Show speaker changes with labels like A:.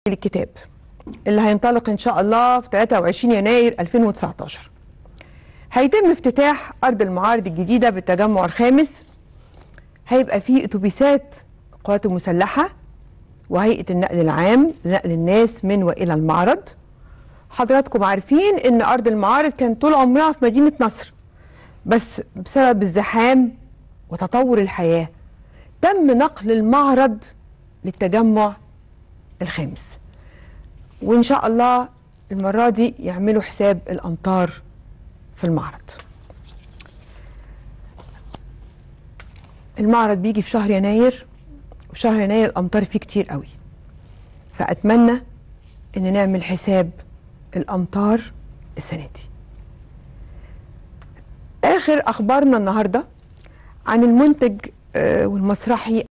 A: الكتاب اللي هينطلق ان شاء الله في 23 يناير 2019 هيتم افتتاح ارض المعارض الجديده بالتجمع الخامس هيبقى فيه اتوبيسات القوات المسلحه وهيئه النقل العام لنقل الناس من والى المعرض حضراتكم عارفين ان ارض المعارض كان طول عمرها في مدينه نصر بس بسبب الزحام وتطور الحياه تم نقل المعرض للتجمع الخامس وان شاء الله المره دي يعملوا حساب الامطار في المعرض المعرض بيجي في شهر يناير وفي شهر يناير الامطار فيه كتير قوي فاتمنى ان نعمل حساب الامطار السنه دي اخر اخبارنا النهارده عن المنتج آه، والمسرحي